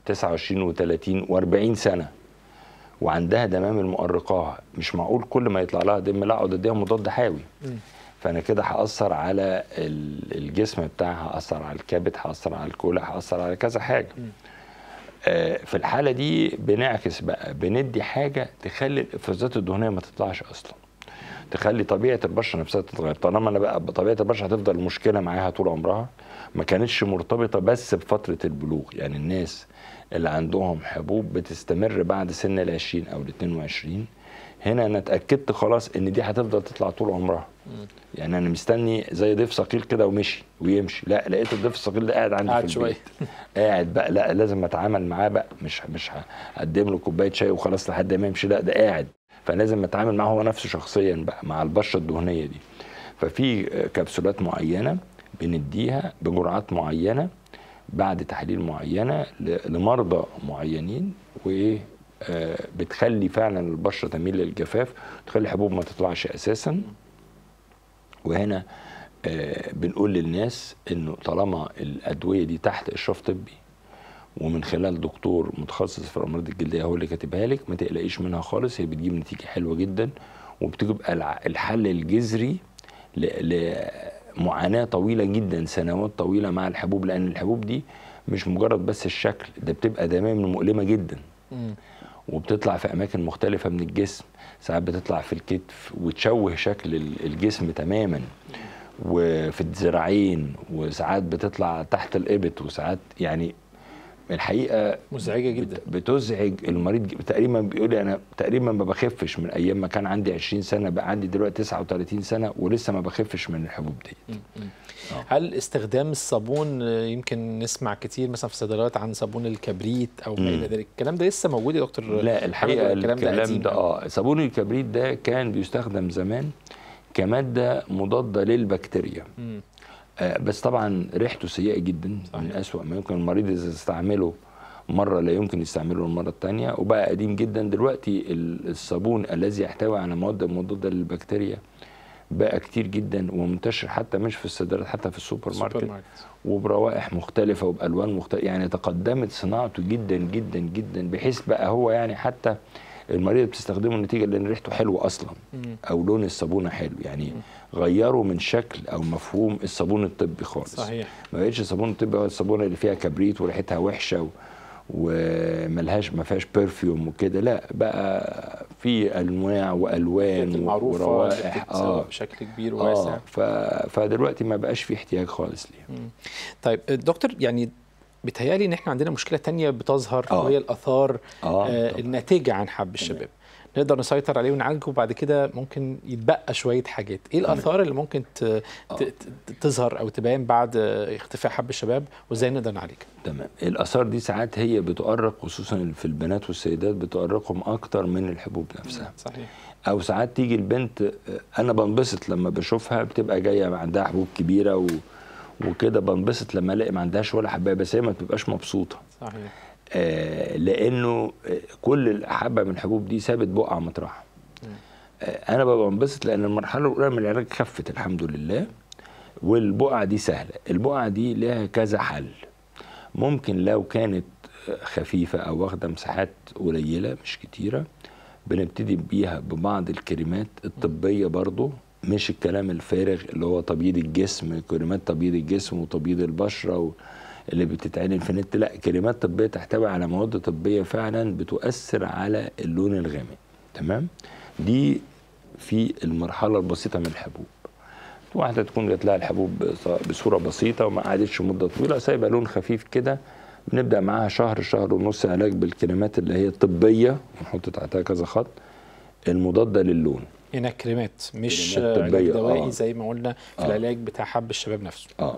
29 و30 و40 سنه وعندها دمامل مؤرقاها مش معقول كل ما يطلع لها دم لا اقعد اديها مضاد حيوي فانا كده هاثر على ال- الجسم بتاعها هاثر على الكبد هاثر على الكلى هاثر على كذا حاجه آه، في الحاله دي بنعكس بقى بندي حاجه تخلي الافرازات الدهنيه ما تطلعش اصلا تخلي طبيعه البشره نفسها تتغير طالما انا بقى طبيعه البشره هتفضل مشكله معاها طول عمرها ما كانتش مرتبطه بس بفتره البلوغ يعني الناس اللي عندهم حبوب بتستمر بعد سن ال 20 او ال 22 هنا انا اتاكدت خلاص ان دي هتفضل تطلع طول عمرها يعني انا مستني زي ضيف ثقيل كده ومشي ويمشي لا لقيت الضيف الثقيل ده قاعد عندي قاعد في شوية. البيت قاعد بقى لا لازم اتعامل معاه بقى مش مش هقدم له كوبايه شاي وخلاص لحد ما يمشي لا ده قاعد فلازم اتعامل معاه هو نفسه شخصيا بقى مع البشره الدهنيه دي ففي كبسولات معينه بنديها بجرعات معينه بعد تحاليل معينه ل- لمرضى معينين وايه آه، بتخلي فعلا البشره تميل للجفاف تخلي الحبوب ما تطلعش اساسا وهنا آه، بنقول للناس انه طالما الادويه دي تحت اشراف طبي ومن خلال دكتور متخصص في الامراض الجلديه هو اللي كاتبها لك ما تقلقيش منها خالص هي بتجيب نتيجه حلوه جدا وبتبقى الع- الحل الجذري ل- لمعاناه طويله جدا سنوات طويله مع الحبوب لان الحبوب دي مش مجرد بس الشكل ده بتبقى دمامل مؤلمه جدا وبتطلع في اماكن مختلفه من الجسم ساعات بتطلع في الكتف وتشوه شكل ال- الجسم تماما وفي الذراعين وساعات بتطلع تحت الابط وساعات يعني الحقيقه مزعجه بت- جدا بتزعج المريض ج- تقريبا بيقول لي انا تقريبا ما بخفش من ايام ما كان عندي 20 سنه بقى عندي دلوقتي 39 سنه ولسه ما بخفش من الحبوب دي هل استخدام الصابون آه، يمكن نسمع كتير مثلا في الصيدليات عن صابون الكبريت او ما الى ذلك الكلام ده لسه موجود يا دكتور لا حامد الحقيقه ولا الكلام, قديم ده أوي؟ اه صابون الكبريت ده كان بيستخدم زمان كماده مضاده للبكتيريا مم. آه بس طبعا ريحته سيئه جدا صحيح. من اسوأ ما يمكن المريض اذا استعمله مره لا يمكن يستعمله المره الثانيه وبقى قديم جدا دلوقتي ال- الصابون الذي يحتوي على مواد مضاده للبكتيريا بقى كتير جدا ومنتشر حتى مش في الصيدليات حتى في السوبر سوبر ماركت ماركت وبروائح مختلفه وبالوان مختلفه يعني تقدمت صناعته جدا جدا جدا بحيث بقى هو يعني حتى المريض بتستخدمه نتيجه لان ريحته حلوه اصلا مم. او لون الصابونه حلو يعني غيروا من شكل او مفهوم الصابون الطبي خالص صحيح ما بقتش الصابون الطبي هو الصابونه اللي فيها كبريت وريحتها وحشه و... وملهاش ما فيهاش برفيوم وكده لا بقى في انواع والوان المعروفه وروائح اللي اه بتتسوق بشكل كبير وواسع اه ف... فدلوقتي ما بقاش في احتياج خالص ليها طيب دكتور يعني بيتهيألي ان احنا عندنا مشكله تانية بتظهر آه. وهي الاثار اه آه طبعاً. الناتجه عن حب الشباب نقدر نسيطر عليه ونعالجه وبعد كده ممكن يتبقى شويه حاجات ايه الاثار اللي ممكن ت... ت... ت... تظهر او تبان بعد آه، اختفاء حب الشباب وازاي نقدر نعالجها تمام الاثار دي ساعات هي بتؤرق خصوصا في البنات والسيدات بتؤرقهم اكتر من الحبوب نفسها صحيح او ساعات تيجي البنت آه، انا بنبسط لما بشوفها بتبقى جايه عندها حبوب كبيره و... وكده بنبسط لما الاقي ما عندهاش ولا حبايه بس هي ما بتبقاش مبسوطه صحيح آه لانه آه، كل حبه من الحبوب دي سابت بقعه مطرحها آه انا ببقى منبسط لان المرحله الاولى من العلاج خفت الحمد لله والبقعه دي سهله البقعه دي لها كذا حل ممكن لو كانت آه، خفيفه او واخده مساحات قليله مش كتيره بنبتدي بيها ببعض الكريمات الطبيه برضو مش الكلام الفارغ اللي هو تبييض الجسم كريمات تبييض الجسم وتبييض البشره و... اللي بتتعلن في النت لا كريمات طبيه تحتوي على مواد طبيه فعلا بتؤثر على اللون الغامق تمام دي في المرحله البسيطه من الحبوب واحده تكون جات لها الحبوب بص- بصوره بسيطه وما قعدتش مده طويله سايبه لون خفيف كده بنبدا معاها شهر شهر ونص علاج بالكريمات اللي هي الطبيه ونحط تحتها كذا خط المضاده للون هنا كريمات مش كريمات آه، علاج طبية، دوائي آه. زي ما قلنا في آه. العلاج بتاع حب الشباب نفسه اه,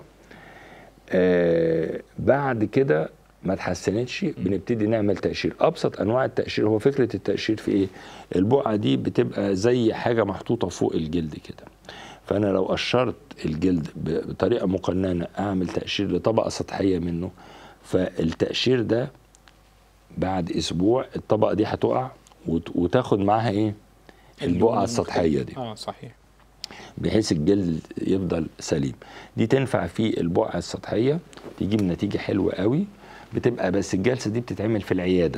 آه بعد كده ما اتحسنتش بنبتدي نعمل تقشير ابسط انواع التقشير هو فكره التقشير في ايه البقعه دي بتبقى زي حاجه محطوطه فوق الجلد كده فانا لو قشرت الجلد ب- بطريقه مقننه اعمل تقشير لطبقه سطحيه منه فالتقشير ده بعد اسبوع الطبقه دي هتقع وت- وتاخد معاها ايه البقعه السطحيه دي اه صحيح بحيث الجلد يفضل سليم دي تنفع في البقعة السطحية تجيب نتيجة حلوة قوي بتبقى بس الجلسة دي بتتعمل في العيادة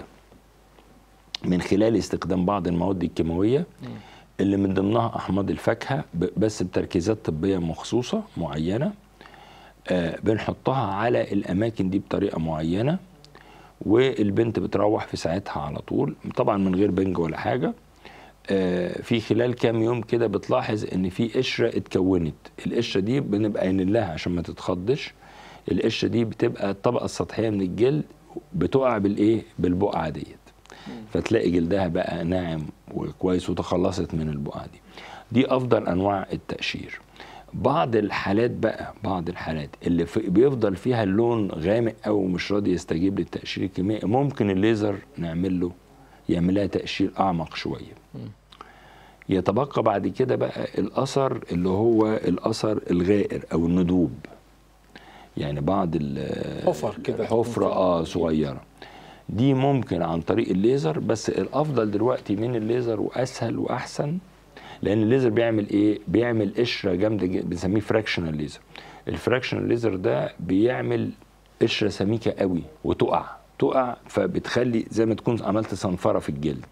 من خلال استخدام بعض المواد الكيماوية اللي من ضمنها أحماض الفاكهة ب- بس بتركيزات طبية مخصوصة معينة آه، بنحطها على الأماكن دي بطريقة معينة والبنت بتروح في ساعتها على طول طبعا من غير بنج ولا حاجة آه، في خلال كام يوم كده بتلاحظ ان في قشره اتكونت القشره دي بنبقى قايلين لها عشان ما تتخضش القشره دي بتبقى الطبقه السطحيه من الجلد بتقع بالايه بالبقعه ديت فتلاقي جلدها بقى ناعم وكويس وتخلصت من البقعه دي دي افضل انواع التقشير بعض الحالات بقى بعض الحالات اللي في بيفضل فيها اللون غامق او مش راضي يستجيب للتقشير الكيميائي ممكن الليزر نعمل له يعمل لها تقشير اعمق شويه يتبقى بعد كده بقى الاثر اللي هو الاثر الغائر او الندوب يعني بعض ال- حفر كده حفرة تكون اه صغيرة دي ممكن عن طريق الليزر بس الافضل دلوقتي من الليزر واسهل واحسن لان الليزر بيعمل ايه بيعمل قشره جامده جدا بنسميه فراكشنال ليزر الفراكشنال ليزر ده بيعمل قشره سميكه قوي وتقع تقع فبتخلي زي ما تكون عملت صنفره في الجلد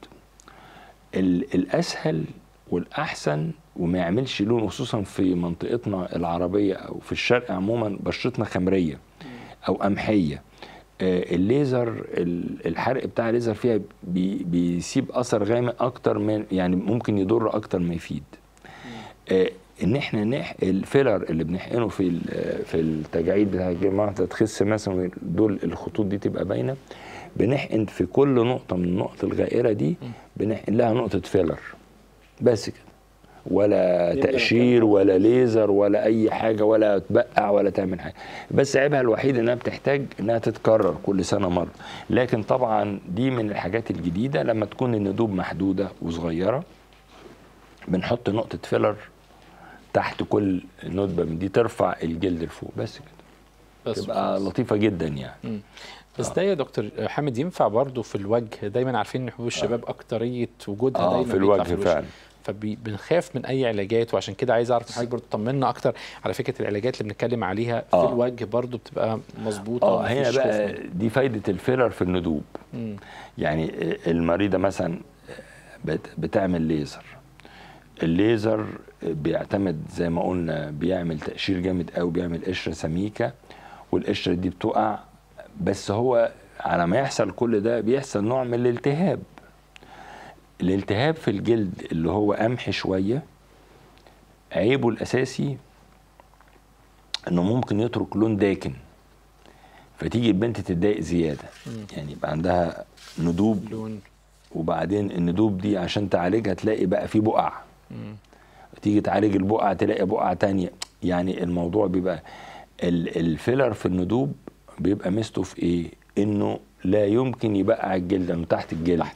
ال- الاسهل والاحسن وما يعملش لون خصوصا في منطقتنا العربيه او في الشرق عموما بشرتنا خمريه او قمحيه آه، الليزر ال- الحرق بتاع الليزر فيها بي بيسيب اثر غامق اكتر من يعني ممكن يضر اكتر ما يفيد آه، ان احنا نح الفيلر اللي بنحقنه في ال- في التجاعيد بتاع الجماعه تخس مثلا دول الخطوط دي تبقى باينه بنحقن في كل نقطه من النقط الغائره دي بنحقن لها نقطه فيلر بس كده ولا يبدأ تقشير ولا ليزر ولا اي حاجه ولا تبقع ولا تعمل حاجه بس عيبها الوحيد انها بتحتاج انها تتكرر كل سنه مره لكن طبعا دي من الحاجات الجديده لما تكون الندوب محدوده وصغيره بنحط نقطه فيلر تحت كل ندبه من دي ترفع الجلد لفوق بس كده بس تبقى خلاص. لطيفه جدا يعني مم. بس ده يا دكتور حامد ينفع برضه في الوجه دايما عارفين ان حبوب الشباب اكتريه وجودها اه دايما في بيطلع الوجه الوش. فعلا فبنخاف من اي علاجات وعشان كده عايز اعرف من حضرتك برضه تطمنا اكتر على فكره العلاجات اللي بنتكلم عليها في آه. الوجه برضه بتبقى مظبوطه اه ومفيش هنا خوف بقى منها. دي فايده الفيلر في الندوب مم. يعني المريضه مثلا بت- بتعمل ليزر الليزر بيعتمد زي ما قلنا بيعمل تقشير جامد قوي بيعمل قشره سميكه والقشره دي بتقع بس هو على ما يحصل كل ده بيحصل نوع من الالتهاب الالتهاب في الجلد اللي هو قمح شويه عيبه الاساسي انه ممكن يترك لون داكن فتيجي البنت تتضايق زياده يعني يبقى عندها ندوب لون وبعدين الندوب دي عشان تعالجها تلاقي بقى في بقع تيجي تعالج البقع تلاقي بقع تانية يعني الموضوع بيبقى ال- الفيلر في الندوب بيبقى ميزته في ايه انه لا يمكن يبقع الجلد انه تحت الجلد تحت.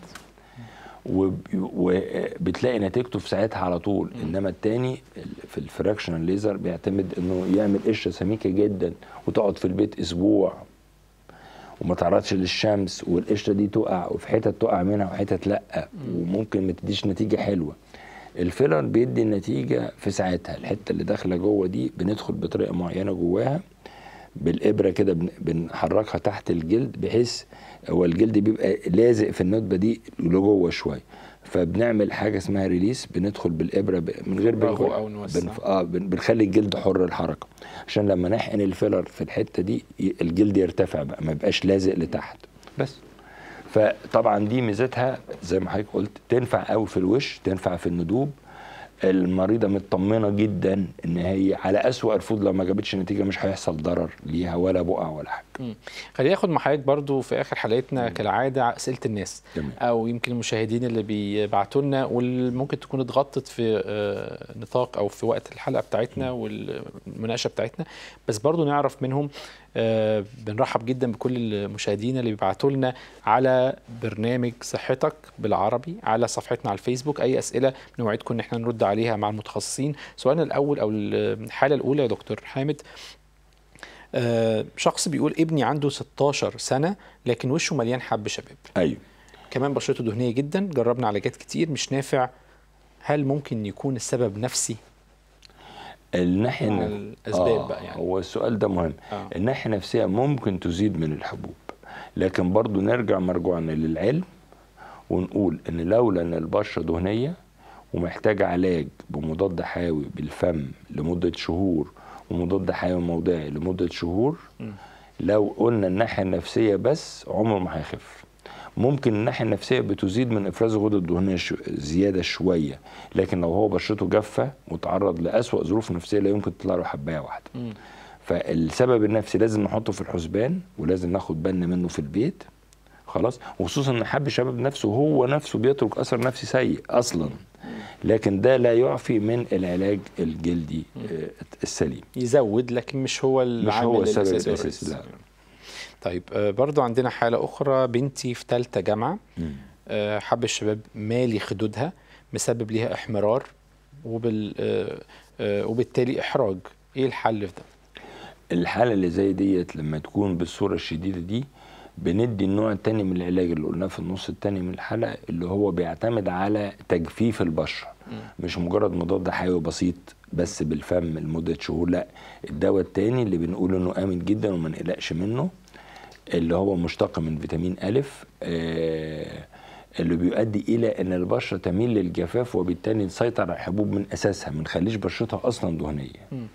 وبتلاقي نتيجته في ساعتها على طول انما التاني ال- في الفراكشنال ليزر بيعتمد انه يعمل قشره سميكه جدا وتقعد في البيت اسبوع وما تعرضش للشمس والقشره دي تقع وفي حتت تقع منها وحتت لا وممكن ما تديش نتيجه حلوه الفيلر بيدي النتيجه في ساعتها الحته اللي داخله جوه دي بندخل بطريقه معينه جواها بالابره كده بن- بنحركها تحت الجلد بحيث هو الجلد بيبقى لازق في الندبه دي لجوه شويه فبنعمل حاجه اسمها ريليس بندخل بالابره ب- من غير نفرغه بنغ- أو نوسع. بنف... اه بن- بنخلي الجلد حر الحركه عشان لما نحقن الفيلر في الحته دي ي- الجلد يرتفع بقى ما يبقاش لازق لتحت بس فطبعا دي ميزتها زي ما حضرتك قلت تنفع قوي في الوش تنفع في الندوب المريضه مطمنه جدا ان هي على اسوأ الفوض لو ما جابتش نتيجه مش هيحصل ضرر ليها ولا بقع ولا حاجه مم. خليني اخد مع حضرتك برضو في اخر حلقتنا كالعاده اسئله الناس تمام. او يمكن المشاهدين اللي بيبعتوا لنا واللي ممكن تكون اتغطت في آه، نطاق او في وقت الحلقه بتاعتنا والمناقشه بتاعتنا بس برضو نعرف منهم آه، بنرحب جدا بكل المشاهدين اللي بيبعتوا لنا على برنامج صحتك بالعربي على صفحتنا على الفيسبوك اي اسئله بنوعدكم ان احنا نرد عليها مع المتخصصين سؤالنا الاول او الحاله الاولى يا دكتور حامد آه، شخص بيقول ابني عنده 16 سنة لكن وشه مليان حب شباب ايوه كمان بشرته دهنية جدا جربنا علاجات كتير مش نافع هل ممكن يكون السبب نفسي الناحيه مع الن- الأسباب بقى يعني. هو السؤال ده مهم آه. الناحيه النفسيه ممكن تزيد من الحبوب لكن برضو نرجع مرجوعنا للعلم ونقول ان لولا ان البشره دهنيه ومحتاجه علاج بمضاد حيوي بالفم لمده شهور ومضاد حيوي موضعي لمده شهور لو قلنا الناحيه النفسيه بس عمره ما هيخف ممكن الناحيه النفسيه بتزيد من افراز الغدد الدهنيه شو زياده شويه لكن لو هو بشرته جافه وتعرض لاسوا ظروف نفسيه لا يمكن تطلع له حبايه واحده فالسبب النفسي لازم نحطه في الحسبان ولازم ناخد بالنا منه في البيت خلاص وخصوصا ان حب الشباب نفسه هو نفسه بيترك اثر نفسي سيء اصلا لكن ده لا يعفي من العلاج الجلدي آه، السليم يزود لكن مش هو العامل هو السبب الأساسي الأساسي، والرئيسي. لا. طيب آه، برضو عندنا حالة أخرى بنتي في ثالثة جامعة آه، حب الشباب مالي خدودها مسبب ليها احمرار وبال آه، آه، وبالتالي إحراج إيه الحل في ده؟ الحاله اللي زي ديت لما تكون بالصوره الشديده دي بندي النوع التاني من العلاج اللي قلناه في النص التاني من الحلقه اللي هو بيعتمد على تجفيف البشره مش مجرد مضاد حيوي بسيط بس بالفم لمده شهور لا الدواء التاني اللي بنقول انه امن جدا وما نقلقش منه اللي هو مشتق من فيتامين الف آه اللي بيؤدي الى ان البشره تميل للجفاف وبالتالي نسيطر على الحبوب من اساسها ما نخليش بشرتها اصلا دهنيه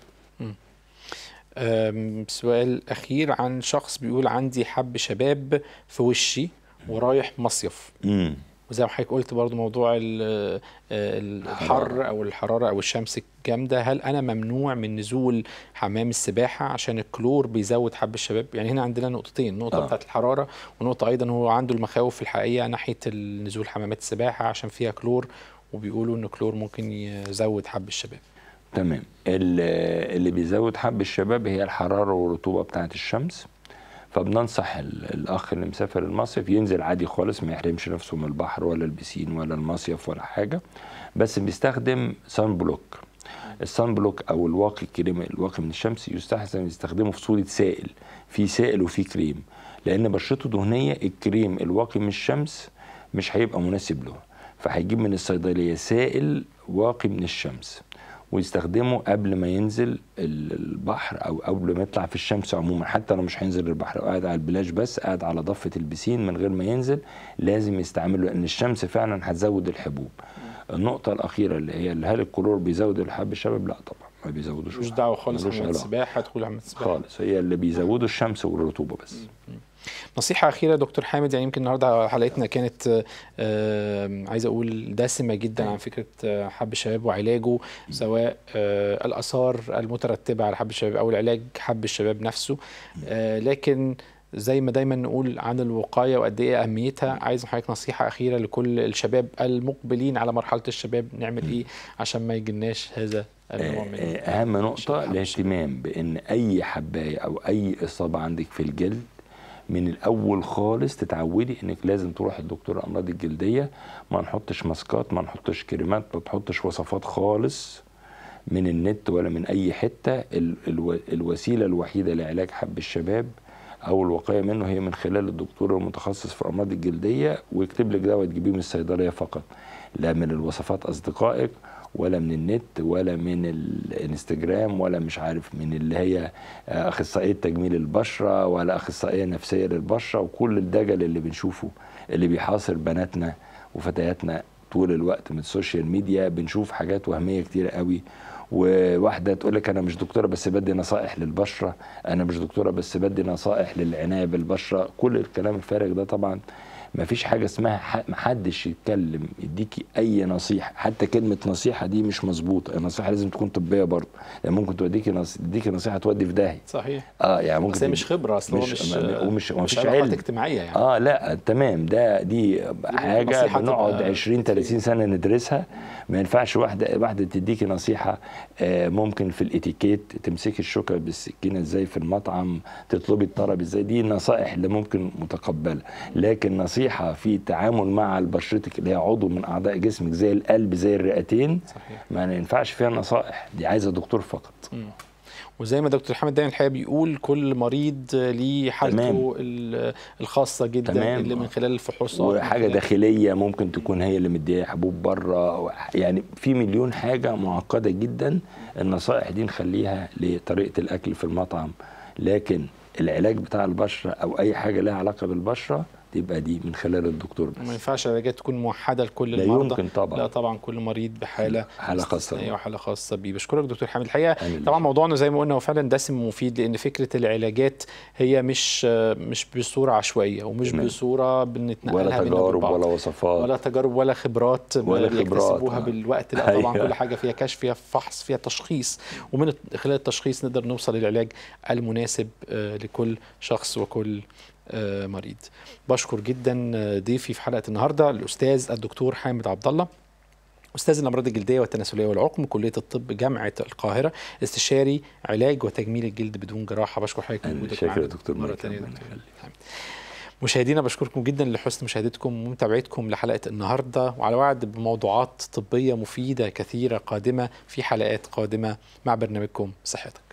آم، سؤال أخير عن شخص بيقول عندي حب شباب في وشي ورايح مصيف امم وزي ما حضرتك قلت برضو موضوع ال- ال- الحر او الحراره او الشمس الجامده هل انا ممنوع من نزول حمام السباحه عشان الكلور بيزود حب الشباب يعني هنا عندنا نقطتين نقطه آه. بتاعت الحراره ونقطه ايضا هو عنده المخاوف الحقيقيه ناحيه نزول حمامات السباحه عشان فيها كلور وبيقولوا ان الكلور ممكن يزود حب الشباب تمام ال- اللي بيزود حب الشباب هي الحراره والرطوبه بتاعه الشمس فبننصح ال- الاخ اللي مسافر المصيف ينزل عادي خالص ما يحرمش نفسه من البحر ولا البسين ولا المصيف ولا حاجه بس بيستخدم سان بلوك الصن بلوك او الواقي الكريم الواقي من الشمس يستحسن يستخدمه في صوره سائل في سائل وفي كريم لان بشرته دهنيه الكريم الواقي من الشمس مش هيبقى مناسب له فهيجيب من الصيدليه سائل واقي من الشمس ويستخدمه قبل ما ينزل ال- البحر او قبل ما يطلع في الشمس عموما حتى لو مش هينزل البحر لو قاعد على البلاج بس قاعد على ضفه البسين من غير ما ينزل لازم يستعمله لان الشمس فعلا هتزود الحبوب النقطه الاخيره اللي هي هل الكلور بيزود الحب الشباب لا طبعا ما بيزودوش مش دعوه خالص ملوش عمليه علاقة. سباحه تدخل عمليه سباحه خالص هي اللي بيزودوا الشمس والرطوبه بس نصيحة أخيرة دكتور حامد يعني يمكن النهاردة حلقتنا كانت آه، عايز أقول دسمة جدا عن فكرة آه، حب الشباب وعلاجه سواء آه، الآثار المترتبة على حب الشباب أو العلاج حب الشباب نفسه آه، لكن زي ما دايما نقول عن الوقاية وقد إيه أهميتها عايز من حضرتك نصيحة أخيرة لكل الشباب المقبلين على مرحلة الشباب نعمل إيه عشان ما يجيلناش هذا النوع من آه، اهم نقطه حب الشباب. الاهتمام بان اي حبايه او اي اصابه عندك في الجلد من الاول خالص تتعودي انك لازم تروح الدكتور الامراض الجلديه ما نحطش ماسكات ما نحطش كريمات ما تحطش وصفات خالص من النت ولا من اي حته ال الو الوسيله الوحيده لعلاج حب الشباب او الوقايه منه هي من خلال الدكتور المتخصص في الامراض الجلديه ويكتب لك دواء تجيبيه من الصيدليه فقط لا من الوصفات اصدقائك ولا من النت ولا من الانستجرام ولا مش عارف من اللي هي اخصائيه تجميل البشره ولا اخصائيه نفسيه للبشره وكل الدجل اللي بنشوفه اللي بيحاصر بناتنا وفتياتنا طول الوقت من السوشيال ميديا بنشوف حاجات وهميه كتير قوي وواحده تقول لك انا مش دكتوره بس بدي نصائح للبشره انا مش دكتوره بس بدي نصائح للعنايه بالبشره كل الكلام الفارغ ده طبعا ما فيش حاجه اسمها ح- محدش يتكلم يديكي اي نصيحه حتى كلمه نصيحه دي مش مظبوطه النصيحه لازم تكون طبيه برضه يعني ممكن توديكي نص... تديكي نصيحه تودي في داهيه صحيح اه يعني ممكن بس هي مش تدي- خبرة أصلا هو مش- مش ما- ومش- مش ومفيش علاقات علم. اجتماعية يعني اه لا تمام ده دي حاجه نصيحة بنقعد تبقى 20 30 سنه ندرسها ما ينفعش واحده واحده تديكي نصيحه آه ممكن في الاتيكيت تمسكي الشوكه بالسكينه ازاي في المطعم تطلبي الطلب ازاي دي نصائح اللي ممكن متقبله لكن نصيحه في التعامل مع بشرتك اللي هي عضو من اعضاء جسمك زي القلب زي الرئتين صحيح ما ينفعش فيها نصائح دي عايزه دكتور فقط وزي ما دكتور حامد دايما الحقيقه بيقول كل مريض ليه حالته تمام. ال- الخاصه جدا تمام. اللي من خلال الفحوصات وحاجه من خلال- داخليه ممكن تكون هي اللي مديها حبوب بره يعني في مليون حاجه معقده جدا النصائح دي نخليها لطريقه الاكل في المطعم لكن العلاج بتاع البشره او اي حاجه لها علاقه بالبشره تبقى دي من خلال الدكتور بس ما ينفعش العلاجات تكون موحده لكل لا المرضى يمكن طبعا. لا طبعا كل مريض بحاله حالة خاصة. استثنائية وحاله خاصه بيه بشكرك دكتور حامد الحقيقه أنا اللي طبعا موضوعنا زي ما قلنا هو فعلا دسم ومفيد لان فكره العلاجات هي مش مش بصوره عشوائيه ومش تمام. بصوره بنتنقلها ولا بينا تجارب وبين بعض. ولا وصفات ولا تجارب ولا خبرات ولا خبرات، بيكتسبوها آه. بالوقت لا طبعا أيوة. كل حاجه فيها كشف فيها فحص فيها تشخيص ومن الت- خلال التشخيص نقدر نوصل للعلاج المناسب آه، لكل شخص وكل آه، مريض بشكر جدا آه، ضيفي في حلقه النهارده الاستاذ الدكتور حامد عبد الله استاذ الامراض الجلديه والتناسليه والعقم كليه الطب جامعه القاهره استشاري علاج وتجميل الجلد بدون جراحه بشكر حضرتك أنا وجودك شاكر معنا يا دكتور مره مايكل، ثانيه ربنا دكتور يخليك. حامد. مشاهدينا بشكركم جدا لحسن مشاهدتكم ومتابعتكم لحلقه النهارده وعلى وعد بموضوعات طبيه مفيده كثيره قادمه في حلقات قادمه مع برنامجكم صحتك